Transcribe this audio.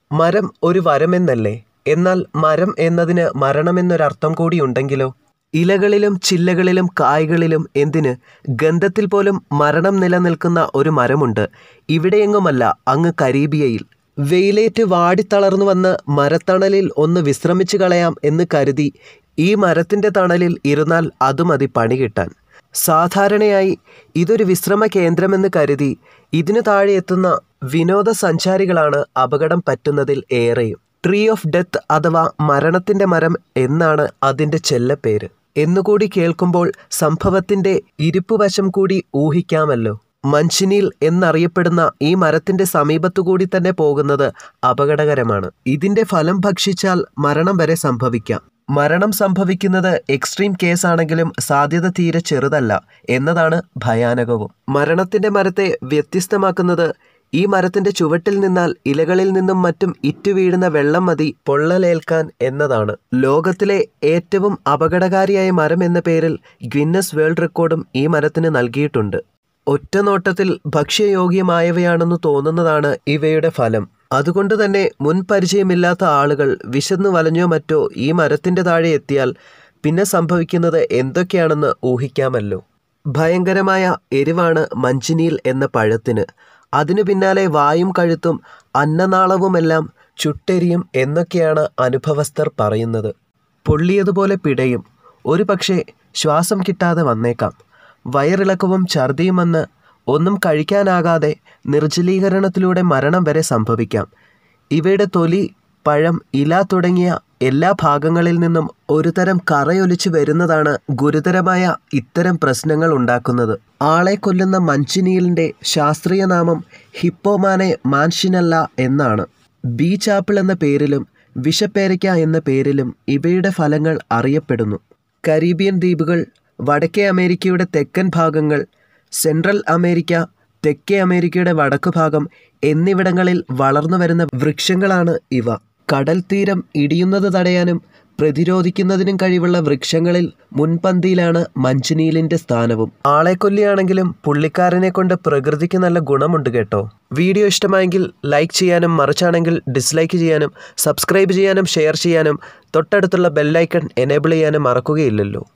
മരം ഒരു വരമെന്നല്ലേ എന്നാൽ മരം എന്നതിന് മരണമെന്നൊരർത്ഥം കൂടിയുണ്ടെങ്കിലോ ഇലകളിലും ചില്ലകളിലും കായ്കളിലും എന്തിന് ഗന്ധത്തിൽ പോലും മരണം നിലനിൽക്കുന്ന ഒരു മരമുണ്ട് ഇവിടെയെങ്ങുമല്ല അങ്ങ് കരീബിയയിൽ വെയിലേറ്റ് വാടിത്തളർന്നു വന്ന് മരത്തണലിൽ ഒന്ന് വിശ്രമിച്ചു കളയാം എന്ന് കരുതി ഈ മരത്തിൻ്റെ തണലിൽ ഇരുന്നാൽ അത് മതി പണി കിട്ടാൻ സാധാരണയായി ഇതൊരു വിശ്രമ കേന്ദ്രമെന്ന് കരുതി ഇതിനു താഴെ എത്തുന്ന വിനോദസഞ്ചാരികളാണ് അപകടം പറ്റുന്നതിൽ ഏറെയും ട്രീ ഓഫ് ഡെത്ത് അഥവാ മരണത്തിൻ്റെ മരം എന്നാണ് അതിൻ്റെ ചെല്ലപ്പേര് എന്നുകൂടി കേൾക്കുമ്പോൾ സംഭവത്തിൻ്റെ ഇരിപ്പുവശം കൂടി ഊഹിക്കാമല്ലോ മഞ്ചിനീൽ എന്നറിയപ്പെടുന്ന ഈ മരത്തിന്റെ സമീപത്തുകൂടി തന്നെ പോകുന്നത് അപകടകരമാണ് ഇതിന്റെ ഫലം ഭക്ഷിച്ചാൽ മരണം വരെ സംഭവിക്കാം മരണം സംഭവിക്കുന്നത് എക്സ്ട്രീം കേസാണെങ്കിലും സാധ്യത തീരെ ചെറുതല്ല എന്നതാണ് ഭയാനകവും മരണത്തിന്റെ മരത്തെ വ്യത്യസ്തമാക്കുന്നത് ഈ മരത്തിന്റെ ചുവട്ടിൽ നിന്നാൽ ഇലകളിൽ നിന്നും മറ്റും ഇറ്റു വീഴുന്ന വെള്ളം മതി പൊള്ളലേൽക്കാൻ എന്നതാണ് ലോകത്തിലെ ഏറ്റവും അപകടകാരിയായ മരം എന്ന പേരിൽ ഗിന്നസ് വേൾഡ് റെക്കോർഡും ഈ മരത്തിന് നൽകിയിട്ടുണ്ട് ഒറ്റ നോട്ടത്തിൽ ഭക്ഷ്യയോഗ്യമായവയാണെന്ന് തോന്നുന്നതാണ് ഇവയുടെ ഫലം അതുകൊണ്ട് തന്നെ മുൻ പരിചയമില്ലാത്ത ആളുകൾ വിശന്നു വലഞ്ഞോ മറ്റോ ഈ മരത്തിന്റെ താഴെ എത്തിയാൽ പിന്നെ സംഭവിക്കുന്നത് എന്തൊക്കെയാണെന്ന് ഊഹിക്കാമല്ലോ ഭയങ്കരമായ എരിവാണ് മഞ്ചിനീൽ എന്ന പഴത്തിന് അതിനു പിന്നാലെ വായും കഴുത്തും അന്നനാളവുമെല്ലാം ചുട്ടെരിയും എന്നൊക്കെയാണ് അനുഭവസ്ഥർ പറയുന്നത് പൊള്ളിയതുപോലെ പിടയും ഒരു പക്ഷേ ശ്വാസം കിട്ടാതെ വന്നേക്കാം വയറിളക്കവും ഛർദിയും വന്ന് ഒന്നും കഴിക്കാനാകാതെ നിർജ്ജലീകരണത്തിലൂടെ മരണം വരെ സംഭവിക്കാം ഇവയുടെ തൊലി പഴം ഇല തുടങ്ങിയ എല്ലാ ഭാഗങ്ങളിൽ നിന്നും ഒരു തരം കറയൊലിച്ചു വരുന്നതാണ് ഗുരുതരമായ ഇത്തരം പ്രശ്നങ്ങൾ ഉണ്ടാക്കുന്നത് ആളെ കൊല്ലുന്ന മഞ്ചിനീലിൻ്റെ ശാസ്ത്രീയ നാമം ഹിപ്പോമാനെ മാൻഷിനല്ല എന്നാണ് ബീച്ച് ആപ്പിൾ എന്ന പേരിലും വിഷപ്പേരയ്ക്ക എന്ന പേരിലും ഇവയുടെ ഫലങ്ങൾ അറിയപ്പെടുന്നു കരീബിയൻ ദ്വീപുകൾ വടക്കേ അമേരിക്കയുടെ തെക്കൻ ഭാഗങ്ങൾ സെൻട്രൽ അമേരിക്ക തെക്കേ അമേരിക്കയുടെ വടക്കു ഭാഗം എന്നിവിടങ്ങളിൽ വളർന്നു വരുന്ന വൃക്ഷങ്ങളാണ് ഇവ കടൽ തീരം ഇടിയുന്നത് തടയാനും പ്രതിരോധിക്കുന്നതിനും കഴിവുള്ള വൃക്ഷങ്ങളിൽ മുൻപന്തിയിലാണ് മഞ്ചുനീലിന്റെ സ്ഥാനവും ആളെ കൊല്ലിയാണെങ്കിലും പുള്ളിക്കാരനെ കൊണ്ട് പ്രകൃതിക്ക് നല്ല ഗുണമുണ്ട് കേട്ടോ വീഡിയോ ഇഷ്ടമായെങ്കിൽ ലൈക്ക് ചെയ്യാനും മറിച്ചാണെങ്കിൽ ഡിസ്ലൈക്ക് ചെയ്യാനും സബ്സ്ക്രൈബ് ചെയ്യാനും ഷെയർ ചെയ്യാനും തൊട്ടടുത്തുള്ള ബെല്ലൈക്കൺ എനേബിൾ ചെയ്യാനും മറക്കുകയില്ലല്ലോ